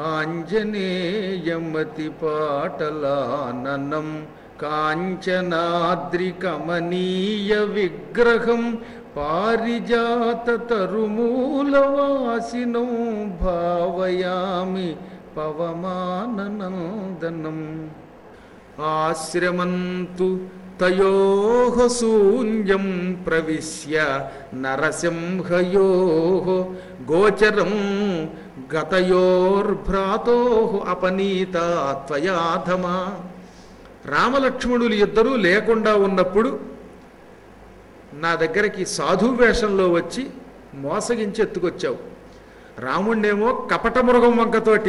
ఆంజనేయమతి పాటలాననం కాంచనాద్రి కమనీయ విగ్రహం పారిజాత తరుమూలవాసినం భావయామి పవమాననందనం ఆశ్రమంతు తయో శూన్యం ప్రవిశ్య నరసింహయో గోచరం గతయోర్భ్రాతో అపనీత త్వయాధమా రామలక్ష్మణులు ఇద్దరూ లేకుండా ఉన్నప్పుడు నా దగ్గరికి సాధు వేషంలో వచ్చి మోసగించి ఎత్తుకొచ్చావు రాముణ్ణేమో కపట మృగం వంకతోటి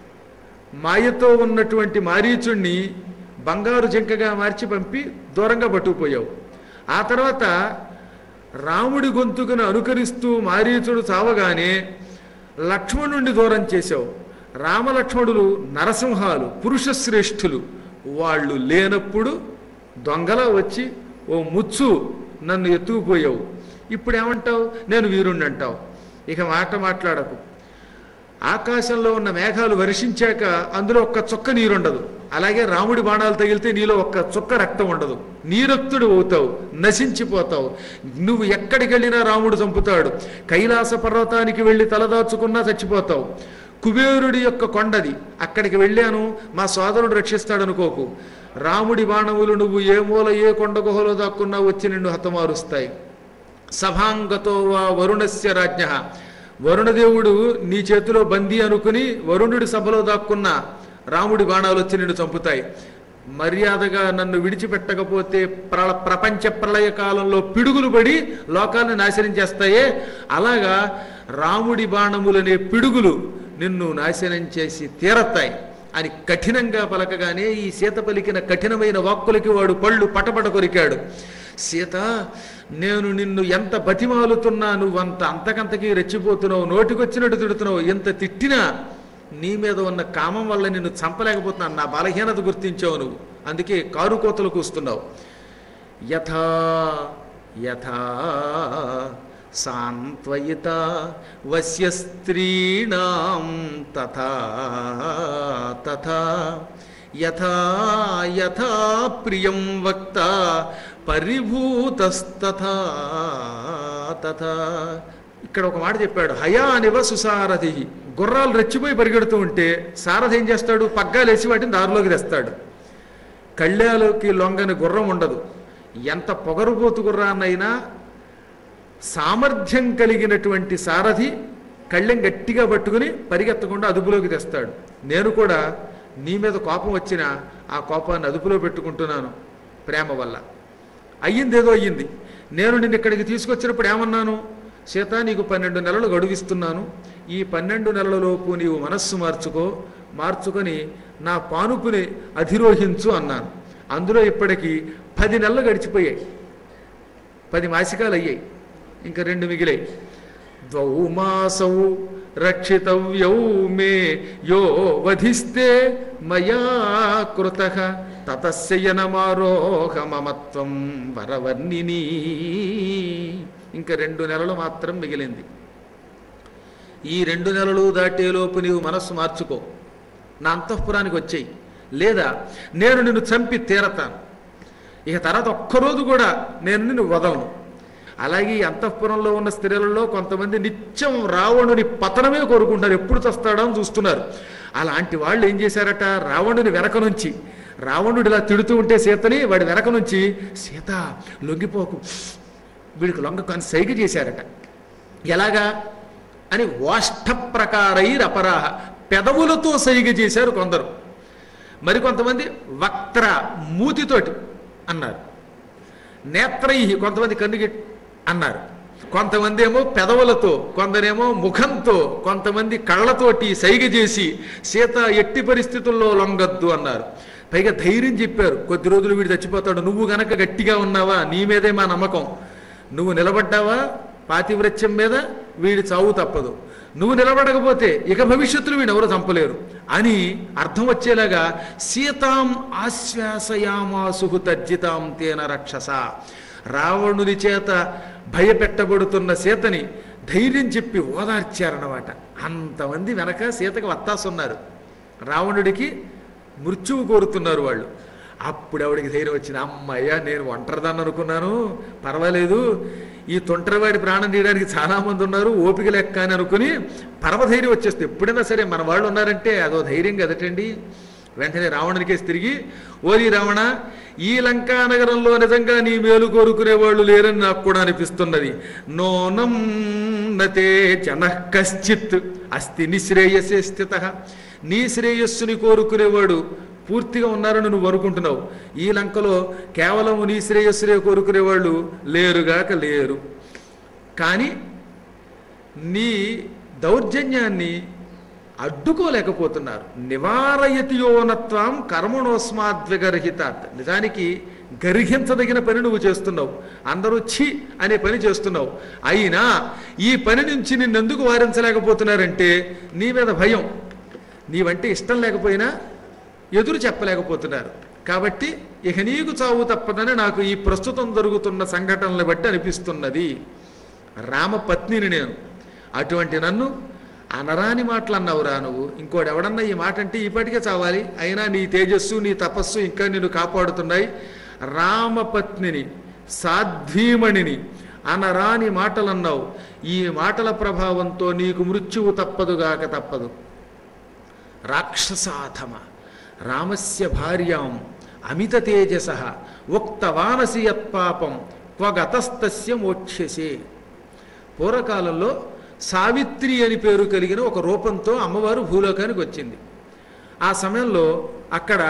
మాయతో ఉన్నటువంటి మారీచుణ్ణి బంగారు జింకగా మార్చి పంపి దూరంగా పట్టుకుపోయావు ఆ తర్వాత రాముడి గొంతుకును అనుకరిస్తూ మారీచుడు చావగానే లక్ష్మణుణ్ణి దూరం చేశావు రామలక్ష్మణులు నరసింహాలు పురుషశ్రేష్ఠులు వాళ్ళు లేనప్పుడు దొంగలా వచ్చి ఓ ముచ్చు నన్ను ఎత్తుకుపోయావు ఇప్పుడు ఏమంటావు నేను వీరుణ్ణి అంటావు ఇక మాట మాట్లాడకు ఆకాశంలో ఉన్న మేఘాలు వర్షించాక అందులో ఒక్క చుక్క నీరుండదు అలాగే రాముడి బాణాలు తగిలితే నీలో ఒక్క చుక్క రక్తం ఉండదు నీరక్తుడు అవుతావు నశించిపోతావు నువ్వు ఎక్కడికి వెళ్ళినా రాముడు చంపుతాడు కైలాస పర్వతానికి వెళ్ళి తలదాచుకున్నా చచ్చిపోతావు కుబేరుడి యొక్క కొండది అక్కడికి వెళ్ళాను మా సోదరుడు రక్షిస్తాడు అనుకోకు రాముడి బాణములు నువ్వు ఏ మూల ఏ కొండ గుహలో దాక్కున్నా వచ్చి నిన్ను హతమారుస్తాయి సభాంగతో వా వరుణస్య రాజ్ఞ వరుణదేవుడు నీ చేతిలో బందీ అనుకుని వరుణుడి సభలో దాక్కున్న రాముడి బాణాలు వచ్చి నిన్ను చంపుతాయి మర్యాదగా నన్ను విడిచిపెట్టకపోతే ప్ర ప్రపంచ ప్రళయ కాలంలో పిడుగులు పడి లోకాన్ని నాశనం చేస్తాయే అలాగా రాముడి బాణములనే పిడుగులు నిన్ను నాశనం చేసి తీరతాయి అని కఠినంగా పలకగానే ఈ సీత పలికిన కఠినమైన వాక్కులకి వాడు పళ్ళు పటపట కొరికాడు సీత నేను నిన్ను ఎంత బతిమాలుతున్నా నువ్వంత అంతకంతకి రెచ్చిపోతున్నావు నోటికొచ్చినట్టు తిడుతున్నావు ఎంత తిట్టినా నీ మీద ఉన్న కామం వల్ల నిన్ను చంపలేకపోతున్నాను నా బలహీనత గుర్తించావు నువ్వు అందుకే కారు కోతలు కూస్తున్నావు యథా యథా సాంత్వయిత వస్య స్త్రీణాం తథా తథా యథా యథా ప్రియం వక్త పరిభూతస్తథా తథా ఇక్కడ ఒక మాట చెప్పాడు హయానివ సుసారథి గుర్రాలు రెచ్చిపోయి పరిగెడుతూ ఉంటే సారథి ఏం చేస్తాడు పగ్గాలేసి వాటిని దారిలోకి తెస్తాడు కళ్యాలోకి లొంగని గుర్రం ఉండదు ఎంత పొగరుబోతు గుర్రాన్నైనా సామర్థ్యం కలిగినటువంటి సారథి కళ్ళెం గట్టిగా పట్టుకుని పరిగెత్తకుండా అదుపులోకి తెస్తాడు నేను కూడా నీ మీద కోపం వచ్చినా ఆ కోపాన్ని అదుపులో పెట్టుకుంటున్నాను ప్రేమ వల్ల అయ్యిందేదో అయ్యింది నేను నిన్ను ఇక్కడికి తీసుకొచ్చినప్పుడు ఏమన్నాను సీత నీకు పన్నెండు నెలలు గడువిస్తున్నాను ఈ పన్నెండు నెలలలోపు నీవు మనస్సు మార్చుకో మార్చుకొని నా పానుపుని అధిరోహించు అన్నాను అందులో ఇప్పటికి పది నెలలు గడిచిపోయాయి పది మాసికాలు అయ్యాయి ఇంకా రెండు మిగిలాయి ద్వౌ మాసౌ రక్షితవ్యౌ మే యో వధిస్తే మయా కృత తతస్యనమారోహ మమత్వం వరవర్ణిని ఇంకా రెండు నెలలు మాత్రం మిగిలింది ఈ రెండు నెలలు దాటేలోపు నీవు మనస్సు మార్చుకో నా అంతఃపురానికి వచ్చేయి లేదా నేను నిన్ను చంపి తీరతాను ఇక తర్వాత ఒక్కరోజు కూడా నేను నిన్ను వదలను అలాగే ఈ అంతఃపురంలో ఉన్న స్త్రీలలో కొంతమంది నిత్యం రావణుని పతనమే కోరుకుంటారు ఎప్పుడు చస్తాడో అని చూస్తున్నారు అలాంటి వాళ్ళు ఏం చేశారట రావణుని వెనక నుంచి రావణుడు ఇలా తిడుతూ ఉంటే సీతని వాడి వెనక నుంచి సీత లొంగిపోకు వీడికి లొంగ కానీ సైగ చేశారట ఎలాగా అని వాష్ట ప్రకారైర్ అపరాహ పెదవులతో సైగ చేశారు కొందరు మరికొంతమంది వక్త్ర మూతితోటి అన్నారు నేత్రై కొంతమంది కన్నుగి అన్నారు కొంతమంది ఏమో పెదవులతో కొందరేమో ముఖంతో కొంతమంది కళ్ళతోటి సైగ చేసి సీత ఎట్టి పరిస్థితుల్లో లొంగద్దు అన్నారు పైగా ధైర్యం చెప్పారు కొద్ది రోజులు వీడు చచ్చిపోతాడు నువ్వు గనక గట్టిగా ఉన్నావా నీ మీదే మా నమ్మకం నువ్వు నిలబడ్డావా పాతివ్రత్యం మీద వీడి చావు తప్పదు నువ్వు నిలబడకపోతే ఇక భవిష్యత్తులో వీడు ఎవరు చంపలేరు అని అర్థం వచ్చేలాగా సీతాం ఆశ్వాసయామాసు తర్జితాం తేన రక్షస రావణుని చేత భయపెట్టబడుతున్న సీతని ధైర్యం చెప్పి ఓదార్చారన్నమాట అంతమంది వెనక సీతకు వత్తాసున్నారు రావణుడికి మృత్యువు కోరుతున్నారు వాళ్ళు అప్పుడు ఆవిడికి ధైర్యం వచ్చింది అమ్మయ్య నేను ఒంటరిదాన్ని అనుకున్నాను పర్వాలేదు ఈ తొంటరివాడి ప్రాణం తీయడానికి చాలా మంది ఉన్నారు ఓపిక లెక్క అని అనుకుని పరమధైర్యం వచ్చేస్తుంది ఎప్పుడైనా సరే మన వాళ్ళు ఉన్నారంటే అదో ధైర్యం కదటండి వెంటనే రావణునికేసి తిరిగి ఓరి రావణ ఈ లంకా నగరంలో నిజంగా నీ మేలు కోరుకునే వాళ్ళు లేరని నాకు కూడా అనిపిస్తున్నది నోనం నతే జన కశ్చిత్ అస్తి నిశ్రేయసే స్థిత నీ శ్రేయస్సుని కోరుకునేవాడు పూర్తిగా ఉన్నారని నువ్వు అనుకుంటున్నావు ఈ లంకలో కేవలం నీ శ్రేయస్సునే కోరుకునే వాళ్ళు లేరుగాక లేరు కానీ నీ దౌర్జన్యాన్ని అడ్డుకోలేకపోతున్నారు నివారయతి యోనత్వం కర్మణోస్మాద్విగర్హితాత్ నిజానికి గర్హించదగిన పని నువ్వు చేస్తున్నావు అందరూ ఛీ అనే పని చేస్తున్నావు అయినా ఈ పని నుంచి నిన్నెందుకు వారించలేకపోతున్నారంటే నీ మీద భయం నీవంటే ఇష్టం లేకపోయినా ఎదురు చెప్పలేకపోతున్నారు కాబట్టి ఇక నీకు చావు తప్పదని నాకు ఈ ప్రస్తుతం జరుగుతున్న సంఘటనలు బట్టి అనిపిస్తున్నది రామపత్నిని నేను అటువంటి నన్ను అనరాని మాటలు అన్నావురా నువ్వు ఇంకోటి ఎవడన్నా ఈ మాట అంటే ఈపాటికే చావాలి అయినా నీ తేజస్సు నీ తపస్సు ఇంకా నిన్ను కాపాడుతున్నాయి రామపత్నిని సాధ్వీమణిని అనరాని మాటలు అన్నావు ఈ మాటల ప్రభావంతో నీకు మృత్యువు తప్పదుగాక తప్పదు రాక్షసాధమ రామస్య భార్యాం అమిత తేజస ఉక్తవానసి యత్పాపం త్వగతస్తస్య మోక్ష్యసే పూర్వకాలంలో సావిత్రి అని పేరు కలిగిన ఒక రూపంతో అమ్మవారు భూలోకానికి వచ్చింది ఆ సమయంలో అక్కడ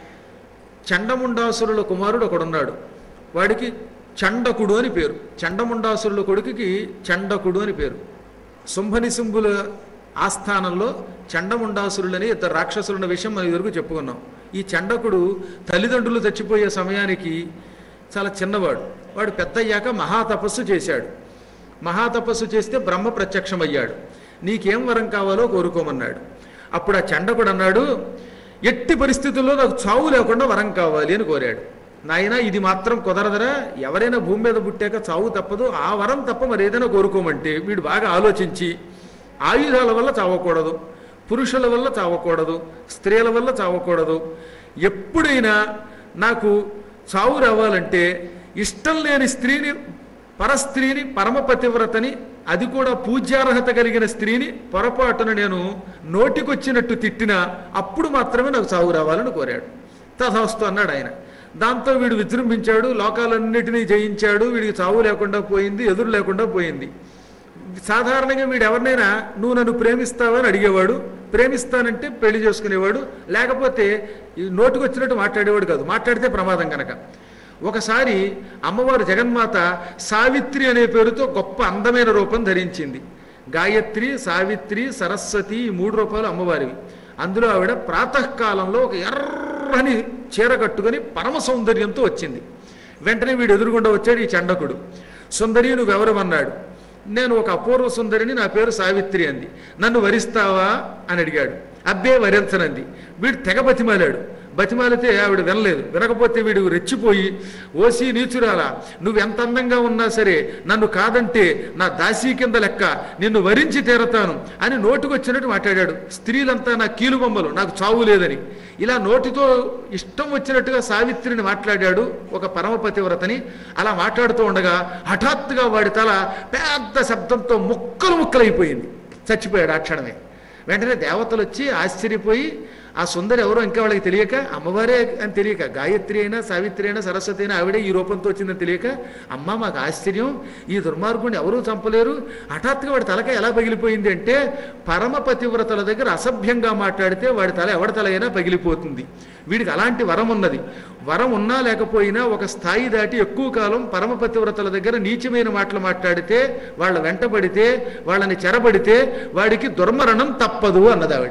చండముండాసురుల కుమారుడు ఒకడున్నాడు వాడికి చండకుడు అని పేరు చండముండాసురుల కొడుకుకి చండకుడు అని పేరు శుంభనిశుంభుల ఆస్థానంలో చండముండాసురులని ఇద్దరు రాక్షసులున్న విషయం మనం ఇదివరకు చెప్పుకున్నాం ఈ చండకుడు తల్లిదండ్రులు చచ్చిపోయే సమయానికి చాలా చిన్నవాడు వాడు పెద్ద అయ్యాక మహాతపస్సు చేశాడు మహాతపస్సు చేస్తే బ్రహ్మ ప్రత్యక్షమయ్యాడు నీకేం వరం కావాలో కోరుకోమన్నాడు అప్పుడు ఆ చండకుడు అన్నాడు ఎట్టి పరిస్థితుల్లో నాకు చావు లేకుండా వరం కావాలి అని కోరాడు నాయన ఇది మాత్రం కుదరదరా ఎవరైనా భూమి మీద పుట్టాక చావు తప్పదు ఆ వరం తప్ప మరి ఏదైనా కోరుకోమంటే వీడు బాగా ఆలోచించి ఆయుధాల వల్ల చావకూడదు పురుషుల వల్ల చావకూడదు స్త్రీల వల్ల చావకూడదు ఎప్పుడైనా నాకు చావు రావాలంటే ఇష్టం లేని స్త్రీని పరస్త్రీని పరమపతివ్రతని అది కూడా పూజ్యార్హత కలిగిన స్త్రీని పొరపాటున నేను నోటికొచ్చినట్టు తిట్టినా అప్పుడు మాత్రమే నాకు చావు రావాలని కోరాడు తథాస్తు అన్నాడు ఆయన దాంతో వీడు విజృంభించాడు లోకాలన్నిటినీ జయించాడు వీడికి చావు లేకుండా పోయింది ఎదురు లేకుండా పోయింది సాధారణంగా వీడు ఎవరినైనా నువ్వు నన్ను ప్రేమిస్తావని అడిగేవాడు ప్రేమిస్తానంటే పెళ్లి చేసుకునేవాడు లేకపోతే ఈ నోటికొచ్చినట్టు మాట్లాడేవాడు కాదు మాట్లాడితే ప్రమాదం కనుక ఒకసారి అమ్మవారు జగన్మాత సావిత్రి అనే పేరుతో గొప్ప అందమైన రూపం ధరించింది గాయత్రి సావిత్రి సరస్వతి ఈ మూడు రూపాయలు అమ్మవారివి అందులో ఆవిడ ప్రాతకాలంలో ఒక ఎర్రని చీర కట్టుకొని పరమ సౌందర్యంతో వచ్చింది వెంటనే వీడు ఎదురుగుండా వచ్చాడు ఈ చండకుడు సుందరి నువ్వెవరమన్నాడు నేను ఒక అపూర్వ సుందరిని నా పేరు సావిత్రి అంది నన్ను వరిస్తావా అని అడిగాడు అబ్బే వరించనంది వీడు తెగ బతిమాలాడు బతిమాలితే ఆవిడ వినలేదు వినకపోతే వీడు రెచ్చిపోయి ఓసి నీచురాలా నువ్వు ఎంత అందంగా ఉన్నా సరే నన్ను కాదంటే నా దాసీ కింద లెక్క నిన్ను వరించి తీరతాను అని నోటికొచ్చినట్టు మాట్లాడాడు స్త్రీలంతా నా కీలుబొమ్మలు నాకు చావు లేదని ఇలా నోటితో ఇష్టం వచ్చినట్టుగా సావిత్రిని మాట్లాడాడు ఒక పరమపతివ్రతని అలా మాట్లాడుతూ ఉండగా హఠాత్తుగా వాడి తల పెద్ద శబ్దంతో ముక్కలు ముక్కలైపోయింది చచ్చిపోయాడు ఆ క్షణమే వెంటనే దేవతలు వచ్చి ఆశ్చర్యపోయి ఆ సుందరి ఎవరో ఇంకా వాళ్ళకి తెలియక అమ్మవారే అని తెలియక గాయత్రి అయినా సావిత్రి అయినా సరస్వతి అయినా ఆవిడే ఈ రూపంతో వచ్చిందని తెలియక అమ్మ మాకు ఆశ్చర్యం ఈ దుర్మార్గుడిని ఎవరూ చంపలేరు హఠాత్తుగా వాడి తలక ఎలా పగిలిపోయింది అంటే పరమ పతివ్రతల దగ్గర అసభ్యంగా మాట్లాడితే వాడి తల ఎవడి తల అయినా పగిలిపోతుంది వీడికి అలాంటి వరం ఉన్నది వరం ఉన్నా లేకపోయినా ఒక స్థాయి దాటి ఎక్కువ కాలం పరమ పతివ్రతల దగ్గర నీచమైన మాటలు మాట్లాడితే వాళ్ళ వెంటబడితే వాళ్ళని చెరబడితే వాడికి దుర్మరణం తప్పదు అన్నది ఆవిడ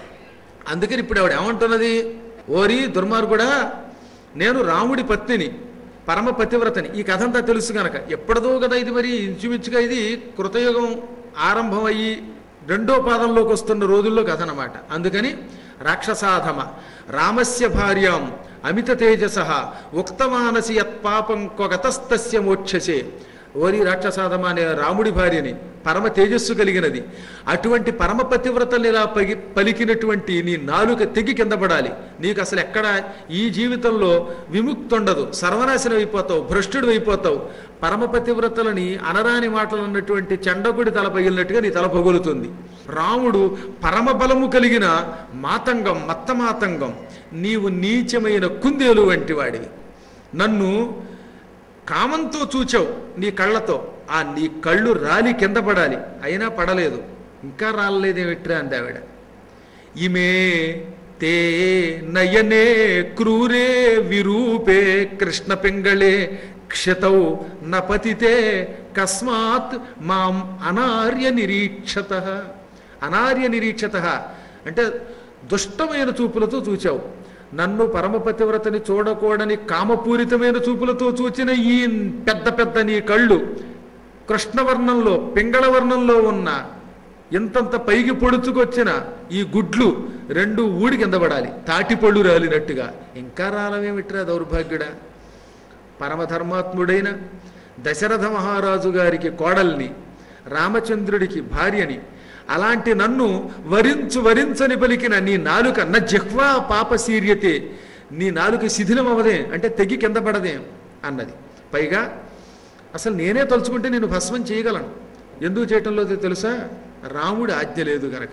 అందుకని ఇప్పుడు ఆవిడ ఏమంటున్నది ఓరి దుర్మార్గుడా నేను రాముడి పత్నిని పరమ పతివ్రతని ఈ కథ అంతా తెలుసు గనక ఎప్పటిదో కదా ఇది మరి ఇంచుమించుగా ఇది కృతయుగం ఆరంభం అయ్యి రెండో పాదంలోకి వస్తున్న రోజుల్లో కథ అన్నమాట అందుకని రాక్షసాధమ రామస్య భార్యాం అమిత తేజస ఉక్తమానసి యత్పాపం కొగతస్తస్య మోక్షసే ఓరి రాక్షసాధమ అనే రాముడి భార్యని పరమ తేజస్సు కలిగినది అటువంటి పరమ పతివ్రతలు ఇలా పగి పలికినటువంటి నీ నాలుక తెగి కింద పడాలి నీకు అసలు ఎక్కడ ఈ జీవితంలో విముక్తి ఉండదు సర్వనాశనం అయిపోతావు భ్రష్టుడు అయిపోతావు పరమ పతివ్రతలని అనరాని మాటలు అన్నటువంటి చండకుడి తల పగిలినట్టుగా నీ తల పగులుతుంది రాముడు పరమ బలము కలిగిన మాతంగం మత్తమాతంగం నీవు నీచమైన కుందేలు వంటి వాడివి నన్ను కామంతో చూచావు నీ కళ్ళతో ఆ నీ కళ్ళు రాలి కింద పడాలి అయినా పడలేదు ఇంకా రాలేదేమిట్రా అంది ఆవిడ ఇమే తే నయనే క్రూరే విరూపే కృష్ణ పింగళే క్షతౌ నపతితే కస్మాత్ మాం అనార్య నిరీక్షత అనార్య నిరీక్షత అంటే దుష్టమైన చూపులతో చూచావు నన్ను పరమపతివ్రతని చూడకూడని కామపూరితమైన చూపులతో చూచిన ఈ పెద్ద పెద్ద నీ కళ్ళు కృష్ణవర్ణంలో పింగళవర్ణంలో ఉన్న ఇంతంత పైకి పొడుచుకొచ్చిన ఈ గుడ్లు రెండు ఊడి కింద పడాలి తాటిపళ్ళు రాలినట్టుగా ఇంకా రాలవేమిట్రా దౌర్భాగ్యుడా పరమధర్మాత్ముడైన దశరథ మహారాజు గారికి కోడల్ని రామచంద్రుడికి భార్యని అలాంటి నన్ను వరించు వరించని పలికిన నీ నాలుక న జిహ్వా పాపశీర్యతే నీ నాలుక శిథిలం అవదే అంటే తెగి కింద పడదే అన్నది పైగా అసలు నేనే తలుచుకుంటే నేను భస్మం చేయగలను ఎందుకు చేయటంలో తెలుసా రాముడి ఆజ్ఞ లేదు గనక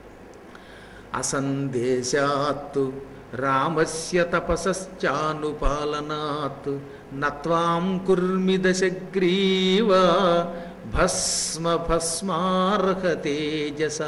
అసందేశాత్తు రామస్య తపసశ్చానుపాలనాత్ నత్వాం కుర్మి దశగ్రీవ భస్మ భస్మార్హ తేజస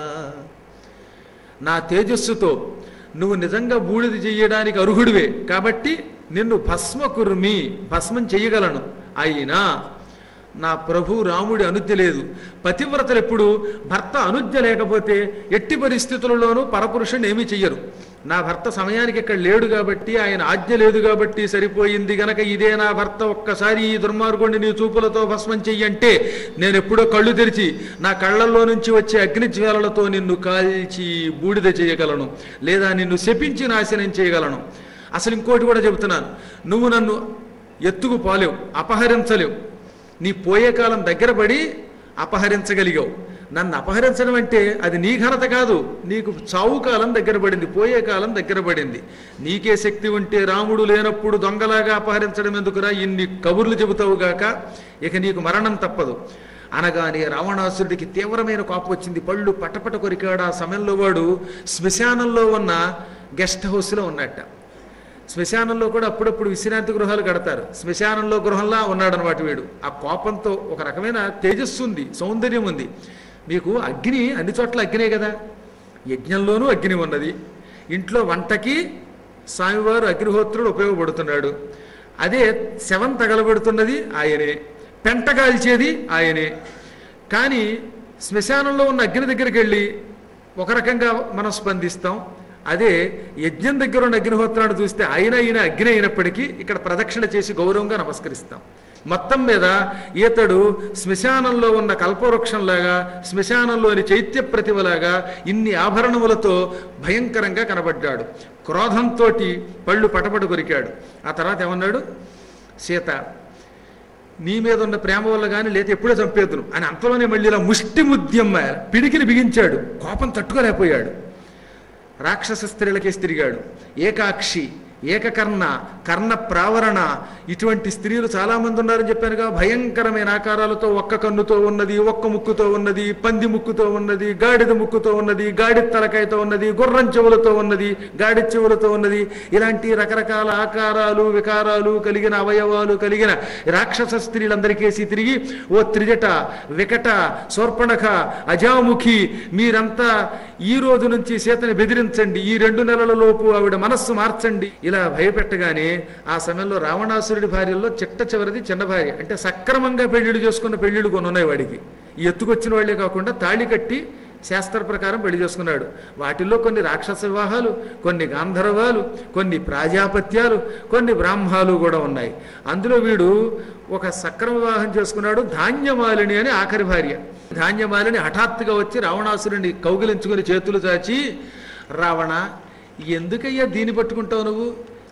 నా తేజస్సుతో నువ్వు నిజంగా బూడిద చెయ్యడానికి అర్హుడివే కాబట్టి నిన్ను భస్మ కుర్మి భస్మం చెయ్యగలను అయినా నా ప్రభు రాముడి అనుజ్ఞ లేదు పతివ్రతలు ఎప్పుడు భర్త అనుజ్ఞ లేకపోతే ఎట్టి పరిస్థితులలోనూ పరపురుషుని ఏమీ చెయ్యరు నా భర్త సమయానికి ఇక్కడ లేడు కాబట్టి ఆయన ఆజ్ఞ లేదు కాబట్టి సరిపోయింది గనక ఇదే నా భర్త ఒక్కసారి ఈ దుర్మార్గుడిని నీ చూపులతో భస్మం చెయ్యంటే నేను ఎప్పుడో కళ్ళు తెరిచి నా కళ్ళల్లో నుంచి వచ్చే అగ్నిజ్వాలలతో నిన్ను కాల్చి బూడిద చేయగలను లేదా నిన్ను శపించి నాశనం చేయగలను అసలు ఇంకోటి కూడా చెబుతున్నాను నువ్వు నన్ను ఎత్తుకు పోలేవు అపహరించలేవు నీ పోయే కాలం దగ్గర పడి అపహరించగలిగావు నన్ను అపహరించడం అంటే అది నీ ఘనత కాదు నీకు చావు కాలం దగ్గర పడింది పోయే కాలం దగ్గర పడింది నీకే శక్తి ఉంటే రాముడు లేనప్పుడు దొంగలాగా అపహరించడం ఎందుకురా ఇన్ని కబుర్లు చెబుతావు గాక ఇక నీకు మరణం తప్పదు అనగానే రావణాసురుడికి తీవ్రమైన కోపం వచ్చింది పళ్ళు పటపట కొరికాడు ఆ సమయంలో వాడు శ్మశానంలో ఉన్న గెస్ట్ హౌస్లో ఉన్నట్ట శ్మశానంలో కూడా అప్పుడప్పుడు విశ్రాంతి గృహాలు కడతారు శ్మశానంలో గృహంలా ఉన్నాడనమాట వీడు ఆ కోపంతో ఒక రకమైన తేజస్సు ఉంది సౌందర్యం ఉంది మీకు అగ్ని అన్ని చోట్ల అగ్నే కదా యజ్ఞంలోనూ అగ్ని ఉన్నది ఇంట్లో వంటకి స్వామివారు అగ్నిహోత్రుడు ఉపయోగపడుతున్నాడు అదే శవం తగలబెడుతున్నది ఆయనే పెంట కాల్చేది ఆయనే కానీ శ్మశానంలో ఉన్న అగ్ని దగ్గరికి వెళ్ళి ఒక రకంగా మనం స్పందిస్తాం అదే యజ్ఞం దగ్గర ఉన్న అగ్నిహోత్రాన్ని చూస్తే ఆయన ఈయన అగ్ని అయినప్పటికీ ఇక్కడ ప్రదక్షిణ చేసి గౌరవంగా నమస్కరిస్తాం మొత్తం మీద ఈతడు శ్మశానంలో ఉన్న కల్పవృక్షంలాగా శ్మశానంలోని చైత్య ప్రతిమలాగా ఇన్ని ఆభరణములతో భయంకరంగా కనబడ్డాడు క్రోధంతో పళ్ళు పటపట కొరికాడు ఆ తర్వాత ఏమన్నాడు సీత నీ మీద ఉన్న ప్రేమ వల్ల కానీ లేతే ఎప్పుడో చంపేద్దును అని అంతలోనే మళ్ళీ ఇలా ముష్టి ముద్యమ్మ పిడికిని బిగించాడు కోపం తట్టుకోలేకపోయాడు రాక్షస స్త్రీలకేసి తిరిగాడు ఏకాక్షి ఏకకర్ణ కర్ణ ప్రావరణ ఇటువంటి స్త్రీలు చాలా మంది ఉన్నారని చెప్పానుగా భయంకరమైన ఆకారాలతో ఒక్క కన్నుతో ఉన్నది ఒక్క ముక్కుతో ఉన్నది పంది ముక్కుతో ఉన్నది గాడిద ముక్కుతో ఉన్నది గాడి తలకాయతో ఉన్నది గుర్రం చెవులతో ఉన్నది గాడి చెవులతో ఉన్నది ఇలాంటి రకరకాల ఆకారాలు వికారాలు కలిగిన అవయవాలు కలిగిన రాక్షస స్త్రీలందరికేసి తిరిగి ఓ త్రిజట వికట శోర్పణఖ అజాముఖి మీరంతా ఈ రోజు నుంచి సీతని బెదిరించండి ఈ రెండు నెలల లోపు ఆవిడ మనస్సు మార్చండి ఇలా భయపెట్టగానే ఆ సమయంలో రావణాసురుడి భార్యల్లో చిట్ట చివరిది చిన్న భార్య అంటే సక్రమంగా పెళ్లిళ్ళు చేసుకున్న పెళ్లిళ్ళు కొన్ని ఉన్నాయి వాడికి ఈ ఎత్తుకొచ్చిన వాళ్లే కాకుండా తాళి కట్టి శాస్త్ర ప్రకారం పెళ్లి చేసుకున్నాడు వాటిల్లో కొన్ని రాక్షస వివాహాలు కొన్ని గాంధర్వాలు కొన్ని ప్రాజాపత్యాలు కొన్ని బ్రాహ్మాలు కూడా ఉన్నాయి అందులో వీడు ఒక సక్రమ వివాహం చేసుకున్నాడు ధాన్యమాలిని అని ఆఖరి భార్య ధాన్యమాలిని హఠాత్తుగా వచ్చి రావణాసురుడిని కౌగిలించుకుని చేతులు చాచి రావణ ఎందుకయ్యా దీన్ని పట్టుకుంటావు నువ్వు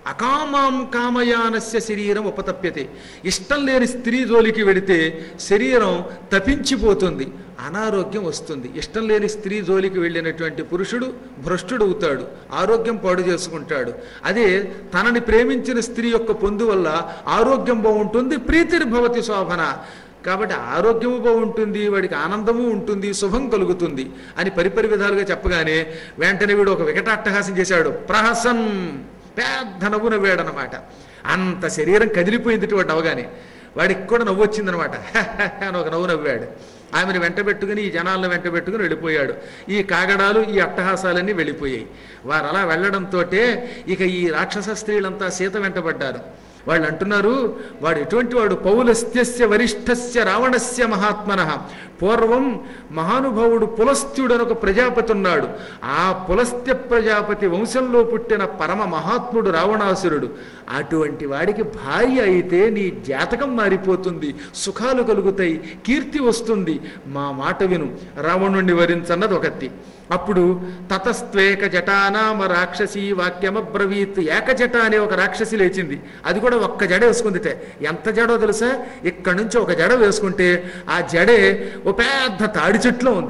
అకామాం కామయానస్య శరీరం ఉపతప్యతే ఇష్టం లేని స్త్రీ జోలికి వెడితే శరీరం తపించిపోతుంది అనారోగ్యం వస్తుంది ఇష్టం లేని స్త్రీ జోలికి వెళ్ళినటువంటి పురుషుడు భ్రష్టుడు అవుతాడు ఆరోగ్యం పాడు చేసుకుంటాడు అదే తనని ప్రేమించిన స్త్రీ యొక్క పొందు వల్ల ఆరోగ్యం బాగుంటుంది ప్రీతిర్భవతి శోభన కాబట్టి ఆరోగ్యము బాగుంటుంది వాడికి ఆనందము ఉంటుంది శుభం కలుగుతుంది అని పరిపరి విధాలుగా చెప్పగానే వెంటనే వీడు ఒక వికటాట్టహాసం చేశాడు ప్రహసన్ పెద్ద నవ్వు నవ్వాడనమాట అంత శరీరం కదిలిపోయింది వాడు నవ్వగానే వాడికి కూడా నవ్వు వచ్చిందనమాట అని ఒక నవ్వు నవ్వాడు ఆమెను వెంట పెట్టుకుని ఈ జనాలను వెంట పెట్టుకుని వెళ్ళిపోయాడు ఈ కాగడాలు ఈ అట్టహాసాలన్నీ వెళ్ళిపోయాయి వారు అలా వెళ్ళడంతో ఇక ఈ రాక్షస స్త్రీలంతా సీత వెంటబడ్డారు వాళ్ళు అంటున్నారు వాడు ఎటువంటి వాడు పౌలస్త్యస్య వరిష్ఠస్య రావణస్య మహాత్మన పూర్వం మహానుభావుడు పులస్త్యుడు అని ఒక ప్రజాపతి ఉన్నాడు ఆ పులస్త్య ప్రజాపతి వంశంలో పుట్టిన పరమ మహాత్ముడు రావణాసురుడు అటువంటి వాడికి భార్య అయితే నీ జాతకం మారిపోతుంది సుఖాలు కలుగుతాయి కీర్తి వస్తుంది మా మాట విను రావణుణ్ణి వరించన్నది ఒకటి అప్పుడు తతస్త్వేక జటానామ రాక్షసి వాక్యమబ్రవీత్ ఏకజట అనే ఒక రాక్షసి లేచింది అది కూడా ఒక్క జడ వేసుకుందిటే ఎంత జడో తెలుసా ఇక్కడి నుంచి ఒక జడ వేసుకుంటే ఆ జడే ఓ పెద్ద తాడి చెట్లో ఉంది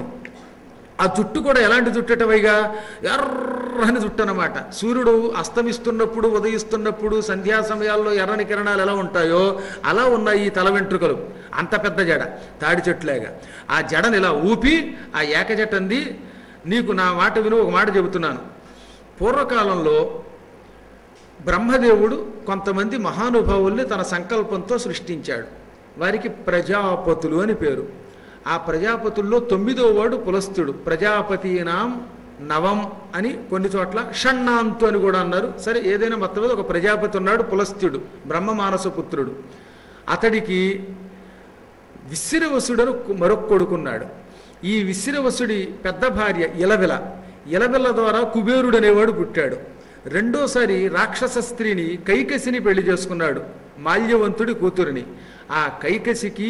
ఆ జుట్టు కూడా ఎలాంటి జుట్టటవైగా ఎర్రని జుట్టు అనమాట సూర్యుడు అస్తమిస్తున్నప్పుడు ఉదయిస్తున్నప్పుడు సంధ్యా సమయాల్లో ఎర్రని కిరణాలు ఎలా ఉంటాయో అలా ఉన్నాయి ఈ తల వెంట్రుకలు అంత పెద్ద జడ తాడి చెట్టులాగా ఆ జడని ఇలా ఊపి ఆ ఏకజటంది నీకు నా మాట విను ఒక మాట చెబుతున్నాను పూర్వకాలంలో బ్రహ్మదేవుడు కొంతమంది మహానుభావుల్ని తన సంకల్పంతో సృష్టించాడు వారికి ప్రజాపతులు అని పేరు ఆ ప్రజాపతుల్లో తొమ్మిదో వాడు పులస్తుడు ప్రజాపతినాం నవం అని కొన్ని చోట్ల షణ్ణాంతు అని కూడా అన్నారు సరే ఏదైనా మొత్తం మీద ఒక ప్రజాపతి ఉన్నాడు పులస్తుడు బ్రహ్మ మానస పుత్రుడు అతడికి విశ్రవసుడను మరొక కొడుకున్నాడు ఈ విశ్రవసుడి పెద్ద భార్య ఇలవిల ఇలవిల ద్వారా కుబేరుడు అనేవాడు పుట్టాడు రెండోసారి రాక్షస స్త్రీని కైకసిని పెళ్లి చేసుకున్నాడు మాల్యవంతుడి కూతురిని ఆ కైకసికి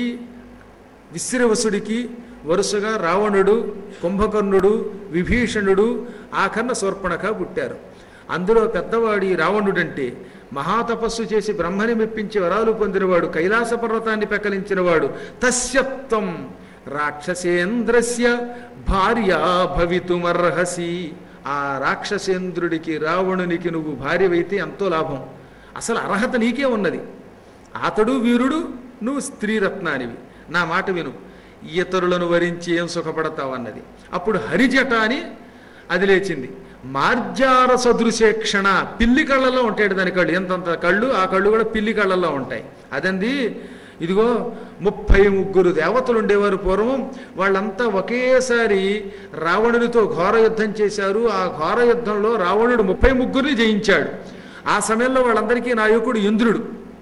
విశ్రవసుడికి వరుసగా రావణుడు కుంభకర్ణుడు విభీషణుడు ఆఖరణ శూర్పణక పుట్టారు అందులో పెద్దవాడి రావణుడంటే మహాతపస్సు చేసి బ్రహ్మని మెప్పించి వరాలు పొందినవాడు కైలాస పర్వతాన్ని పెకలించినవాడు తస్యత్వం రాక్షసేంద్రస్య భార్యా భవితుమర్హసి ఆ రాక్షసేంద్రుడికి రావణునికి నువ్వు భార్యవైతే ఎంతో లాభం అసలు అర్హత నీకే ఉన్నది అతడు వీరుడు నువ్వు స్త్రీరత్నానివి నా మాట విను ఇతరులను వరించి ఏం సుఖపడతావన్నది అప్పుడు హరిజట అని అది లేచింది మార్జార సదృశేక్షణ పిల్లి కళ్ళల్లో ఉంటాడు దాని కళ్ళు ఎంతంత కళ్ళు ఆ కళ్ళు కూడా పిల్లి కళ్ళల్లో ఉంటాయి అదంది ఇదిగో ముప్పై ముగ్గురు దేవతలు ఉండేవారు పూర్వం వాళ్ళంతా ఒకేసారి రావణునితో ఘోర యుద్ధం చేశారు ఆ ఘోర యుద్ధంలో రావణుడు ముప్పై ముగ్గురిని జయించాడు ఆ సమయంలో వాళ్ళందరికీ నాయకుడు ఇంద్రుడు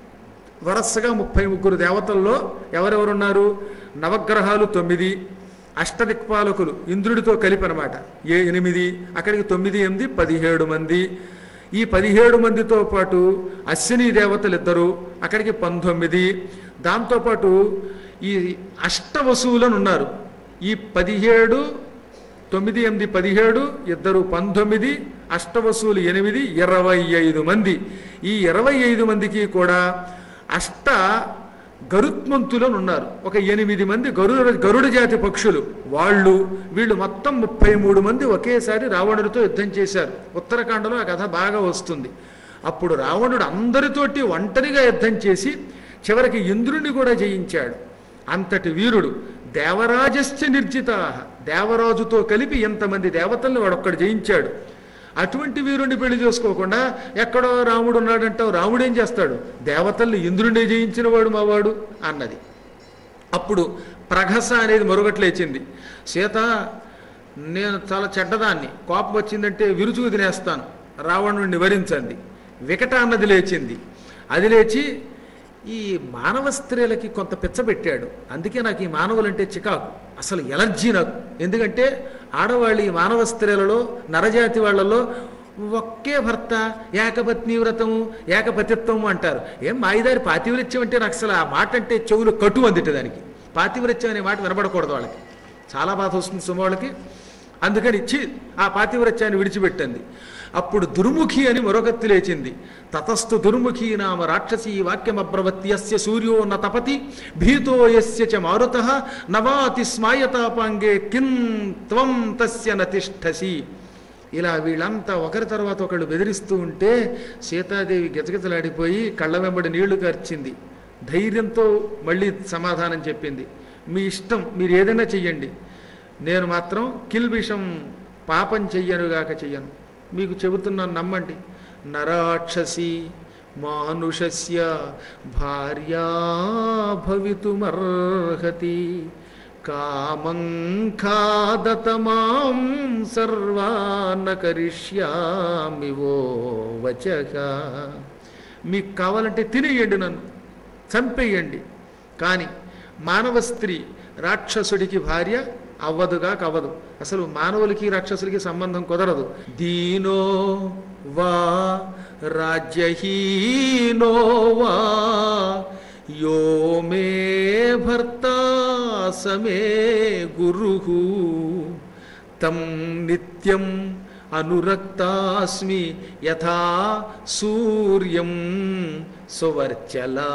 వరసగా ముప్పై ముగ్గురు దేవతల్లో ఎవరెవరున్నారు నవగ్రహాలు తొమ్మిది అష్టదిక్పాలకులు ఇంద్రుడితో కలిపి అనమాట ఏ ఎనిమిది అక్కడికి తొమ్మిది ఎనిమిది పదిహేడు మంది ఈ పదిహేడు మందితో పాటు అశ్విని దేవతలు ఇద్దరు అక్కడికి పంతొమ్మిది దాంతోపాటు ఈ అష్టవసువులను ఉన్నారు ఈ పదిహేడు తొమ్మిది ఎనిమిది పదిహేడు ఇద్దరు పంతొమ్మిది అష్టవసువులు ఎనిమిది ఇరవై ఐదు మంది ఈ ఇరవై ఐదు మందికి కూడా అష్ట గరుత్మంతులను ఉన్నారు ఒక ఎనిమిది మంది గరుడ గరుడ జాతి పక్షులు వాళ్ళు వీళ్ళు మొత్తం ముప్పై మూడు మంది ఒకేసారి రావణుడితో యుద్ధం చేశారు ఉత్తరాఖండలో ఆ కథ బాగా వస్తుంది అప్పుడు రావణుడు అందరితోటి ఒంటరిగా యుద్ధం చేసి చివరికి ఇంద్రుని కూడా జయించాడు అంతటి వీరుడు దేవరాజశ్చ నిర్జిత దేవరాజుతో కలిపి ఎంతమంది దేవతల్ని వాడొక్కడు జయించాడు అటువంటి వీరుణ్ణి పెళ్లి చేసుకోకుండా ఎక్కడో రాముడు ఉన్నాడంటావు రాముడు ఏం చేస్తాడు దేవతల్ని ఇంద్రుడిని జయించిన వాడు మావాడు అన్నది అప్పుడు ప్రఘస అనేది మరొకటి లేచింది సీత నేను చాలా చెడ్డదాన్ని కోపం వచ్చిందంటే విరుచుకు తినేస్తాను రావణుడిని వరించండి వికట అన్నది లేచింది అది లేచి ఈ మానవ స్త్రీలకి కొంత పిచ్చబెట్టాడు అందుకే నాకు ఈ మానవులంటే చికాకు అసలు ఎలర్జీ నాకు ఎందుకంటే ఆడవాళ్ళు ఈ మానవ స్త్రీలలో నరజాతి వాళ్ళలో ఒకే భర్త ఏకపత్ని వ్రతము ఏకపతిత్వము అంటారు ఏం మాయిదారి పాతివృత్యం అంటే నాకు అసలు ఆ మాట అంటే చెవులు కటు అందిట దానికి పాతివృత్యం అనే మాట వినబడకూడదు వాళ్ళకి చాలా బాధ వస్తుంది సుమ వాళ్ళకి అందుకని ఇచ్చి ఆ పాతివ్రత్యాన్ని విడిచిపెట్టింది అప్పుడు దుర్ముఖి అని మరొకత్తి లేచింది తతస్థు దుర్ముఖి నామ రాక్షసీ వాక్యమబ్రవత్తి యస్య సూర్యో న తపతి భీతో యస్య చ మారుత నవాతి స్మాయతాపాంగే కిం త్వం తస్య నతిష్టసి ఇలా వీళ్ళంతా ఒకరి తర్వాత ఒకళ్ళు బెదిరిస్తూ ఉంటే సీతాదేవి గిజగిజలాడిపోయి కళ్ళ వెంబడి నీళ్లు కార్చింది ధైర్యంతో మళ్ళీ సమాధానం చెప్పింది మీ ఇష్టం మీరు ఏదైనా చెయ్యండి నేను మాత్రం కిల్బిషం పాపం చెయ్యనుగాక చెయ్యను మీకు చెబుతున్నాను నమ్మండి నరాక్షసి మానుషస్య భార్యా భవితుమర్హతి కామం ఖాదతమాం సర్వాన్న కరిష్యామి ఓ వచక మీకు కావాలంటే తినేయండి నన్ను చంపేయండి కానీ మానవ స్త్రీ రాక్షసుడికి భార్య అవ్వదుగా కవ్వదు అసలు మానవులకి రాక్షసులకి సంబంధం కుదరదు దీనో వా రాజ్యహీనో వా యో మే భర్త సమే గురు తం నిత్యం అనురక్తాస్మి యథా సూర్యం సువర్చలా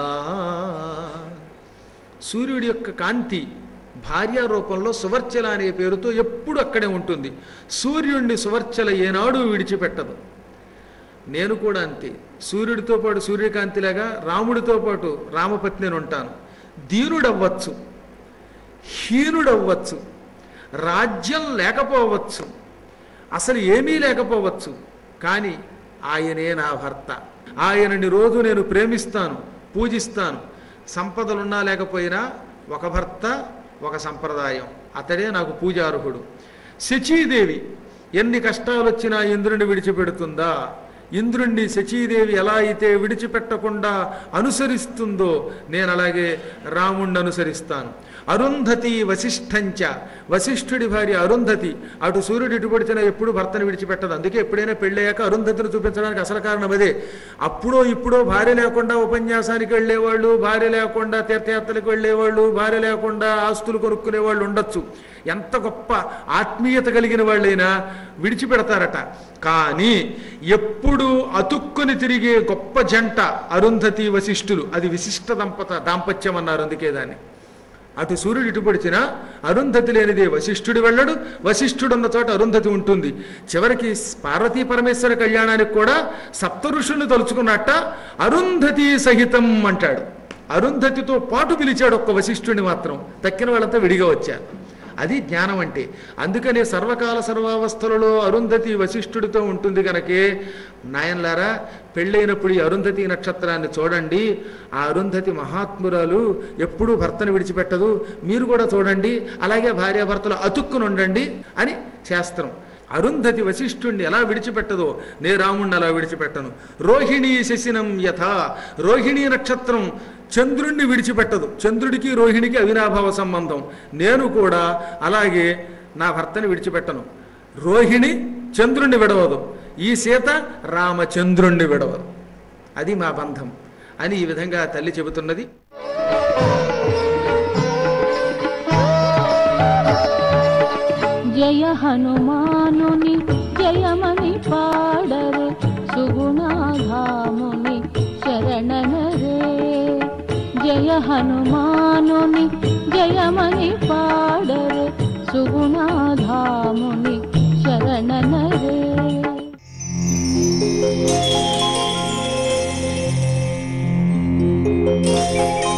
సూర్యుడి యొక్క కాంతి భార్య రూపంలో సువర్చల అనే పేరుతో ఎప్పుడు అక్కడే ఉంటుంది సూర్యుడిని సువర్చల ఏనాడు విడిచిపెట్టదు నేను కూడా అంతే సూర్యుడితో పాటు సూర్యకాంతిలాగా రాముడితో పాటు రామపత్ని అని ఉంటాను దీనుడవ్వచ్చు హీనుడవ్వచ్చు రాజ్యం లేకపోవచ్చు అసలు ఏమీ లేకపోవచ్చు కానీ ఆయనే నా భర్త ఆయనని రోజు నేను ప్రేమిస్తాను పూజిస్తాను సంపదలున్నా లేకపోయినా ఒక భర్త ఒక సంప్రదాయం అతడే నాకు పూజార్హుడు శచీదేవి ఎన్ని కష్టాలు వచ్చినా ఇంద్రుని విడిచిపెడుతుందా ఇంద్రుణ్ణి శచీదేవి ఎలా అయితే విడిచిపెట్టకుండా అనుసరిస్తుందో నేను అలాగే రాముణ్ణి అనుసరిస్తాను అరుంధతి వశిష్ఠంచ వశిష్ఠుడి భార్య అరుంధతి అటు సూర్యుడు ఇటు పడితేనే ఎప్పుడు భర్తను విడిచిపెట్టదు అందుకే ఎప్పుడైనా పెళ్ళయ్యాక అరుంధతిని చూపించడానికి అసలు కారణం అదే అప్పుడో ఇప్పుడో భార్య లేకుండా ఉపన్యాసానికి వెళ్ళేవాళ్ళు భార్య లేకుండా తీర్థయాత్రలకు వెళ్ళేవాళ్ళు భార్య లేకుండా ఆస్తులు కొనుక్కునే వాళ్ళు ఉండొచ్చు ఎంత గొప్ప ఆత్మీయత కలిగిన వాళ్ళైనా విడిచిపెడతారట కానీ ఎప్పుడు అతుక్కుని తిరిగే గొప్ప జంట అరుంధతి వశిష్ఠులు అది విశిష్ట దంపత దాంపత్యం అన్నారు అందుకే దాన్ని అటు సూర్యుడు ఇటు పడిచినా అరుంధతి లేనిదే వశిష్ఠుడు వెళ్ళడు వశిష్ఠుడు ఉన్న చోట అరుంధతి ఉంటుంది చివరికి పార్వతీ పరమేశ్వర కళ్యాణానికి కూడా సప్త ఋషుల్ని తలుచుకున్నట్ట అరుంధతి సహితం అంటాడు అరుంధతితో పాటు పిలిచాడు ఒక్క వశిష్ఠుడిని మాత్రం తక్కిన వాళ్ళంతా విడిగా వచ్చారు అది జ్ఞానం అంటే అందుకనే సర్వకాల సర్వావస్థలలో అరుంధతి వశిష్ఠుడితో ఉంటుంది కనుకే నాయనలారా పెళ్ళైనప్పుడు ఈ అరుంధతి నక్షత్రాన్ని చూడండి ఆ అరుంధతి మహాత్మురాలు ఎప్పుడూ భర్తను విడిచిపెట్టదు మీరు కూడా చూడండి అలాగే భార్యాభర్తలు అతుక్కుని ఉండండి అని శాస్త్రం అరుంధతి వశిష్ఠుణ్ణి ఎలా విడిచిపెట్టదో నే రాముణ్ణి అలా విడిచిపెట్టను రోహిణీ శశినం యథ రోహిణీ నక్షత్రం చంద్రుణ్ణి విడిచిపెట్టదు చంద్రుడికి రోహిణికి అవినాభావ సంబంధం నేను కూడా అలాగే నా భర్తని విడిచిపెట్టను రోహిణి చంద్రుణ్ణి విడవదు ఈ సీత రామచంద్రుణ్ణి విడవదు అది మా బంధం అని ఈ విధంగా తల్లి చెబుతున్నది జయ హనుమానుని జయమని పాడరు సుగుణాధాముని శరణనరే జయ హనుమానుని జయమని పాడరు సుగుణాధాముని శరణనరే Thank you.